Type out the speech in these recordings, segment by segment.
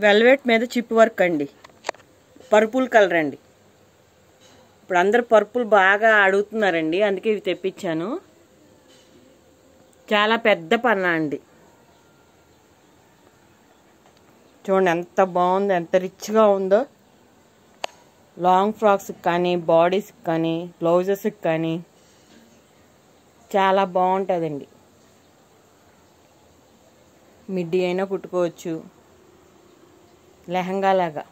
velvet మీద chip work అండి purple colour అండి ఇప్పుడు అందరు పర్పుల్ బాగా అడుగుతున్నారండి అందుకే ఇవి తెప్పించాను చాలా పెద్ద పన్నా అండి చూడండి ఎంత బాగుందో ఎంత రిచ్గా ఉందో లాంగ్ ఫ్రాక్స్కి కానీ బాడీస్కి కానీ బ్లౌజెస్కి కానీ చాలా బాగుంటుందండి మిడ్డీ అయినా కుట్టుకోవచ్చు లెహంగా లాగా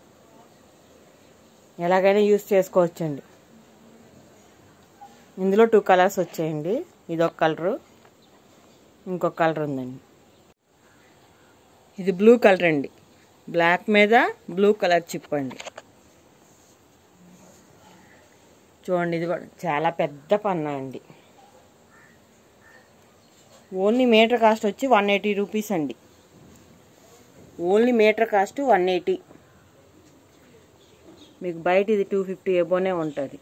ఎలాగైనా యూస్ చేసుకోవచ్చండి ఇందులో టూ కలర్స్ వచ్చాయండి ఇదొక కలరు ఇంకొక కలర్ ఉందండి ఇది బ్లూ కలర్ అండి బ్లాక్ మీద బ్లూ కలర్ చిప్ అండి చూడండి ఇది కూడా చాలా పెద్ద పన్నా అండి ఓన్లీ మీటర్ కాస్ట్ వచ్చి వన్ ఎయిటీ రూపీస్ అండి only meter cost one eighty మీకు బయట ఇది టూ ఫిఫ్టీ ఎబోనే ఉంటుంది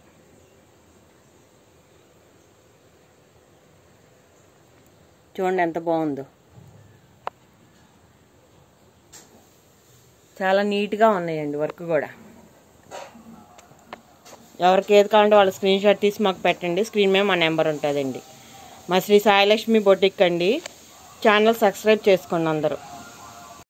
చూడండి ఎంత బాగుందో చాలా నీట్గా ఉన్నాయండి వర్క్ కూడా ఎవరికి ఏది కావాలంటే వాళ్ళ స్క్రీన్ షాట్ తీసి మాకు పెట్టండి స్క్రీన్ మీద మా నెంబర్ ఉంటుందండి మా శ్రీ సాయిలక్ష్మి బొటిక్ అండి ఛానల్ సబ్స్క్రైబ్ చేసుకోండి అందరూ